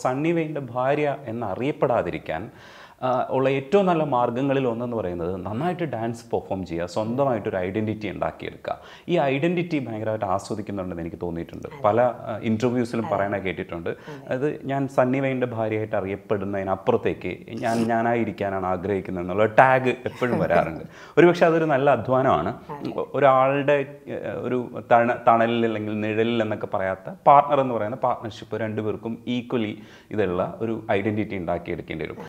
സണ്ണി വെയിൻ്റെ ഭാര്യ എന്നറിയപ്പെടാതിരിക്കാൻ ആ, ഉള്ള ഏറ്റവും നല്ല മാർഗ്ഗങ്ങളിൽ ഒന്നെന്ന് പറയുന്നത് നന്നായിട്ട് ഡാൻസ് പെർഫോം ചെയ്യുക സ്വന്തമായിട്ടൊരു ഐഡൻറ്റിറ്റി ഉണ്ടാക്കിയെടുക്കുക ഈ ഐഡൻറ്റിറ്റി ഭയങ്കരമായിട്ട് ആസ്വദിക്കുന്നുണ്ടെന്ന് എനിക്ക് തോന്നിയിട്ടുണ്ട് പല ഇൻ്റർവ്യൂസിലും പറയണ കേട്ടിട്ടുണ്ട് അത് ഞാൻ സണ്ണി വെയിൻ്റെ ഭാര്യയായിട്ട് അറിയപ്പെടുന്നതിനപ്പുറത്തേക്ക് ഞാൻ ഞാനായിരിക്കാനാണ് ആഗ്രഹിക്കുന്നത് എന്നുള്ള ടാഗ് എപ്പോഴും വരാറുണ്ട് ഒരുപക്ഷെ അതൊരു നല്ല അധ്വാനമാണ് ഒരാളുടെ ഏഹ്, ഒരു തണ തണലിൽ അല്ലെങ്കിൽ നിഴലിൽ എന്നൊക്കെ പറയാത്ത പാർട്ണർ എന്ന് പറയുന്ന പാർട്ട്ണർഷിപ്പ് രണ്ടുപേർക്കും ഈക്വലി ഇതുള്ള ഒരു ഐഡൻറ്റിറ്റി ഉണ്ടാക്കിയെടുക്കേണ്ടി വരും